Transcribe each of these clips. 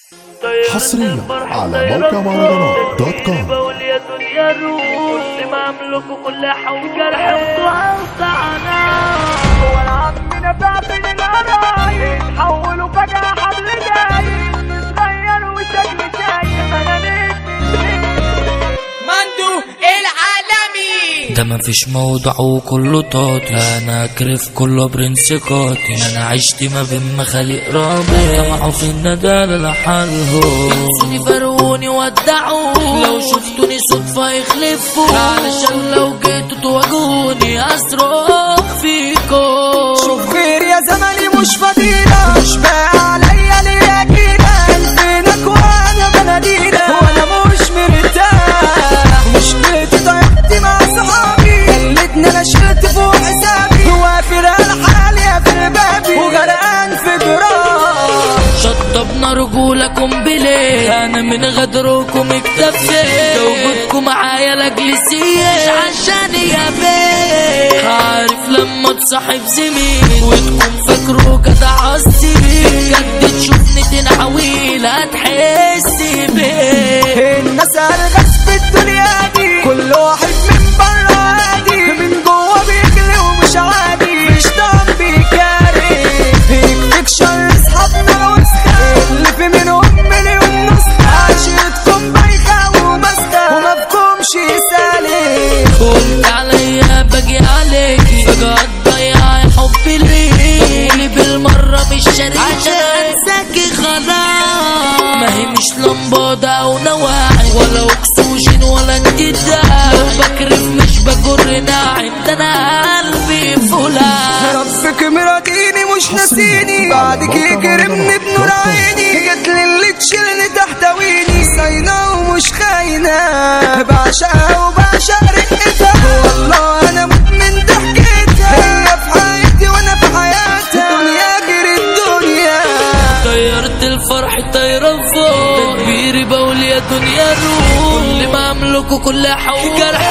حصريا على موقع مهرجانات دوت كوم بقول يا دنيا روح ما املكه كل حول جرح وطعنا هو العم نبع من القرايب حولوا فجأة حبل دايب صغير وشكل شايب انا نجم مندو العالمي ده مفيش موضوع وكله طاطي انا اكرف كله برنس قاطي انا عشت ما بين مخاليق رابع طمعوا في الندى لحالهم ينسوني فرقوني ودعوني لو شفتوني صدفة يخلفوا علشان لو جيتوا تواجهوني اصرخ فيكم شوف خير يا زمني مش فضيلة مش باقي عليا ليا كده قلبينك وانا بنادينا وانا مش مرتاح مشكلتي ضيعتي مع صحابي خلتني انا شلت فوق حسابي وافر الحال يا في بابي وغرقان في جراح شطبنا رجولكم بليه انا من غدركم اكتفيت وجودكم معايا لاجلسيه مش عشان يا بيه عارف لما تصاحب زميل وتكون فاكره جدع السبيل بجد تشوفني تنحويل هتحس بيه الناس ارغس في الدنيا دي كل واحد من بره عادي من جوه بيجري ومش عادي مش دم بيكاري يكفيك شر اصحابنا وسخة اللي في منهم مليون نسخة عشرتكم بايخة وماسكة وما بكمش سالك قلت عليا باجي عليكي فجأة تضيعي حبي ليكي قولي بالمرة مش شريكة عشان انساكي خلاص ما هي مش لمبادة او نواعي ولا اكسوجين ولا انتداع لو بكرف مش بجر ناعم ده انا قلبي فلاح ربك مراتيني مش ناسيني بعدك يكرمني بنور عيني جت اللي تشيلني تحتويني صاينة ومش خاينة بعشقها وبعشق رقتها والله انا مدمن ضحكتها هي في حياتي وانا في حياتها دنيا غير الدنيا طيرت الفرح طايرة فوق تدبيري بقول يا دنيا روح كل ما املكه كل حول جرح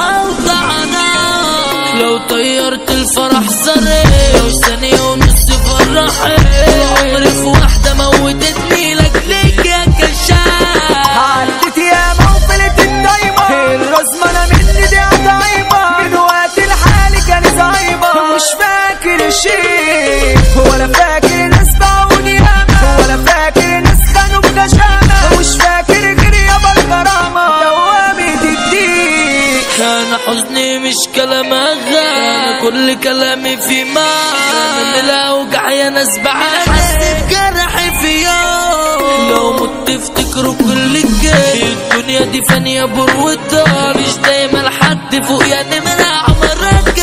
وطعنا لو طيرت الفرح صريح لو ثانية ونص فرحت عمري في واحدة موتتني لاجلك يا كشاف عدت يا موفلة الدايمة الرزمة انا مني دي عطايمة من وقت الحالي كان زعيمة مش فاكر شيء ولا فاكر ناس باعوني ياما ولا فاكر ناس خانوا بغشامة مش فاكر غير يابا الكرامة دوامة الدين انا حزني مش كلام اغاني كل كلامي في معنى من الاوجع يا ناس بعاني حسيت جرحي في يوم لو مت افتكروا كل الجاي الدنيا دي فانية بروتها مش دايما حد فوق يا نمرة عمرك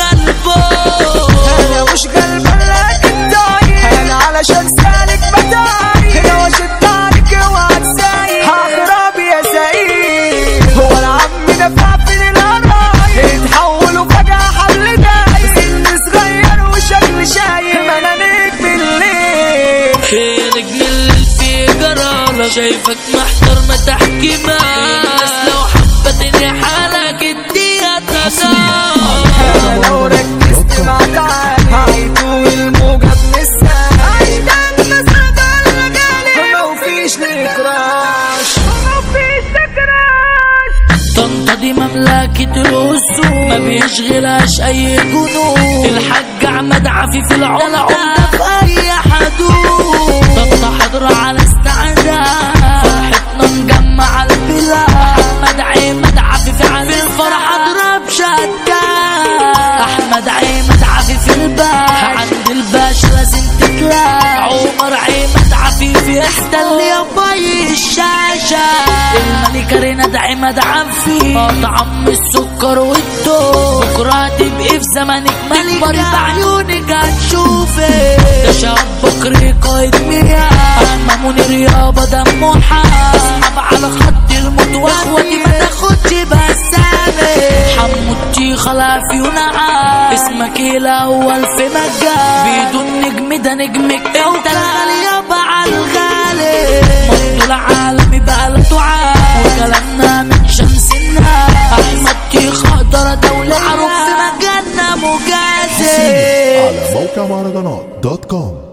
قلبه انا مش قلبان لكن دايق انا علشان سالك بتاعي هنا وشد عليك اوعى تسايق هضرب يا سعيد هو العم نفع في القرايب اتحولوا فجأة حبل دايق سن صغير وشكل شايب ما انا نجم الليل يا نجم اللي في جرالك شايفك محتار ما تحكي معاك الناس لو حبتني حالك اديها انا لو ركزت مع تعال هيطول الموجة من السما عشان مسافة الغالي ما فيش نكراش ما فيش نكراش طنطا دي مملكة الأسود ما بيشغلهاش أي جنون الحاج أحمد عفيف العمدة في أي حدود طنطا حاضرة على استعداد فرحتنا مجمع البلاد أحمد عماد عفيف على الفرح أضرب شداد أحمد عماد عفيف الباش عند الباش لازم تتلاقى عمر عماد عفيف يحتل يا باي الشاشة الملكة ريناد عماد عفيف طعم السكر والدور بكرة هتبقي في زمانك مكبر بعيونك هتشوفي ده شاب بكري قايد مياه أما منير يابا دمه حار أصحاب على خط الموت واخواتي ما تاخدش بسامي حموتي خلافي ونعام اسمك الأول في مجال بدون نجم ده نجمك انت الغالي يابا على الغالي مطلع العالمي بقى له دعاء وكلامنا من شمس النار احمد تيخ خضرة دولة معروف في مجالنا مجازي على موقع مهرجانات دوت كوم